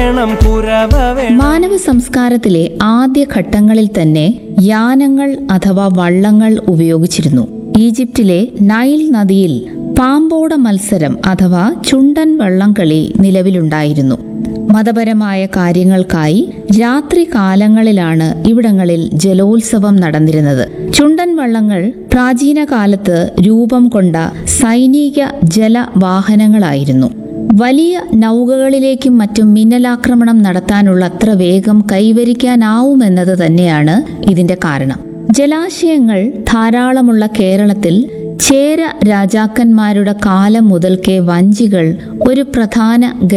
വേണം കുരവ വേണം മാനവ സംസ്കാരത്തിലെ ആദ്യ ഘട്ടങ്ങളിൽ തന്നെ യാനങ്ങൾ അഥവാ വള്ളങ്ങൾ ഉപയോഗിച്ചിരുന്നു ഈജിപ്തിലെ നൈൽ നദിയിൽ പാമ്പോട മത്സരം അഥവാ ചുണ്ടൻ വള്ളംകളി നിലവിലുണ്ടായിരുന്നു മതപരമായ കാര്യങ്ങൾക്കായി രാത്രി കാലങ്ങളിലാണ് ഇവിടങ്ങളിൽ ജലോത്സവം നടന്നിരുന്നത് ചുണ്ടൻ വള്ളങ്ങൾ പ്രാചീന കാലത്ത് രൂപം കൊണ്ട സൈനിക ജലവാഹനങ്ങളായിരുന്നു വലിയ നൗകകളിലേക്കും മറ്റും മിന്നലാക്രമണം നടത്താനുള്ള അത്ര വേഗം കൈവരിക്കാനാവുമെന്നത് തന്നെയാണ് ഇതിന്റെ കാരണം ജലാശയങ്ങൾ ധാരാളമുള്ള കേരളത്തിൽ ചേര രാജാക്കന്മാരുടെ കാലം മുതൽക്കേ വഞ്ചികൾ ഒരു പ്രധാന